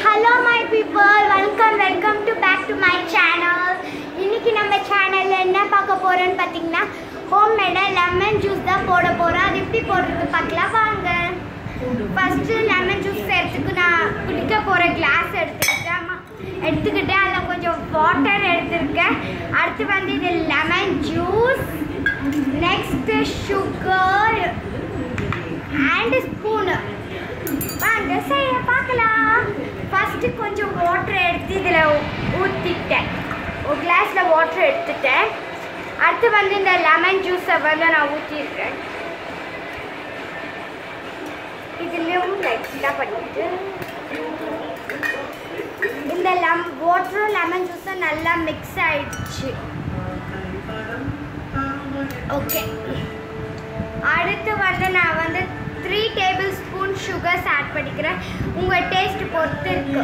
hello my people welcome welcome to back to my channel இன்னைக்கு நம்ம சேனலில் என்ன பார்க்க போகிறோன்னு பார்த்தீங்கன்னா ஹோம் மேடாக லெமன் ஜூஸ் தான் போட போகிறோம் அது எப்படி போடுறது பார்க்கலாம் வாங்க ஃபஸ்ட்டு லெமன் ஜூஸ் எடுத்துக்கு நான் குடிக்க போகிற கிளாஸ் எடுத்துக்கிட்டேன் ஆமா, எடுத்துக்கிட்டு அதில் கொஞ்சம் வாட்டர் எடுத்திருக்கேன் அடுத்து வந்து இது lemon juice next sugar and spoon வாங்க செய்ய பார்க்கலாம் ஃபஸ்ட்டு கொஞ்சம் வாட்டர் எடுத்து இதில் ஊற்றிட்டேன் ஒரு கிளாஸில் வாட்டர் எடுத்துட்டேன் அடுத்து வந்து இந்த லெமன் ஜூஸை வந்து நான் ஊற்றிருக்கேன் இதுலேயும் லைட்டாக பண்ணிட்டு இந்த லெம் வாட்டரும் லெமன் ஜூஸும் நல்லா மிக்ஸ் ஆயிடுச்சு ஓகே அடுத்து வந்து நான் வந்து three tablespoon sugars add பண்ணிக்கிறேன் உங்கள் டேஸ்ட் பொறுத்து இருக்கு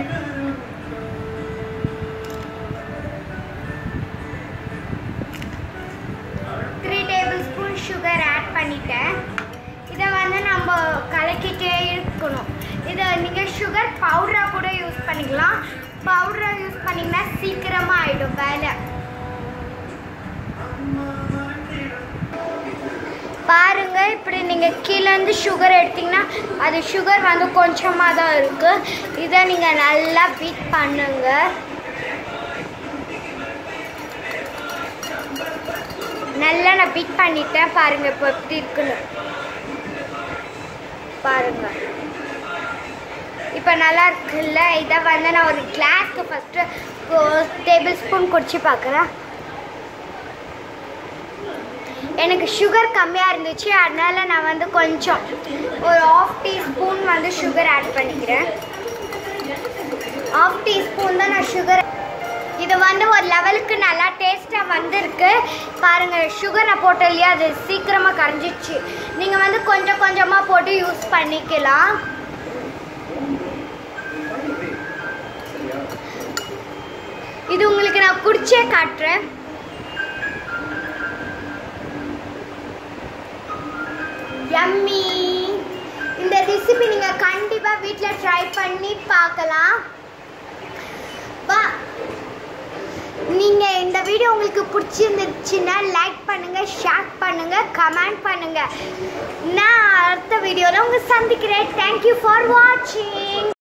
three tablespoon sugar add பண்ணிட்டேன் இதை வந்து நம்ம கலக்கிட்டே இருக்கணும் இதை நீங்கள் சுகர் பவுடராக கூட யூஸ் பண்ணிக்கலாம் பவுடராக யூஸ் பண்ணிங்கன்னா சீக்கிரமாக ஆகிடும் வேலை பாருங்க இப்படி நீங்கள் கீழேருந்து சுகர் எடுத்தீங்கன்னா அது சுகர் வந்து கொஞ்சமாக தான் இருக்குது இதை நீங்கள் நல்லா பீட் பண்ணுங்க நல்லா நான் பீட் பண்ணிட்டேன் பாருங்க இப்போ எப்படி இருக்குன்னு பாருங்க இப்போ நல்லா இருக்குல்ல இதை வந்து நான் ஒரு கிளாஸ்க்கு ஃபஸ்ட்டு டேபிள் ஸ்பூன் குடிச்சு பார்க்குறேன் எனக்கு சுகர் கம்மியாக இருந்துச்சு அதனால நான் வந்து கொஞ்சம் ஒரு ஆஃப் டீஸ்பூன் வந்து சுகர் ஆட் பண்ணிக்கிறேன் ஆஃப் டீஸ்பூன் தான் நான் சுகர் இது வந்து ஒரு லெவலுக்கு நல்லா டேஸ்ட்டாக வந்திருக்கு பாருங்கள் சுகர் நான் போட்டேன் இல்லையா அது சீக்கிரமாக கரைஞ்சிச்சு நீங்கள் வந்து கொஞ்சம் கொஞ்சமாக போட்டு யூஸ் பண்ணிக்கலாம் இது உங்களுக்கு நான் குடிச்சே காட்டுறேன் யம்மி இந்த ரெசிபி நீங்கள் கண்டிப்பாக வீட்டில் ட்ரை பண்ணி பார்க்கலாம் வா நீங்கள் இந்த வீடியோ உங்களுக்கு பிடிச்சிருந்துச்சுன்னா லைக் பண்ணுங்கள் ஷேர் பண்ணுங்கள் கமெண்ட் பண்ணுங்கள் நான் அடுத்த வீடியோவில் உங்களை சந்திக்கிறேன் தேங்க்யூ ஃபார் வாட்சிங்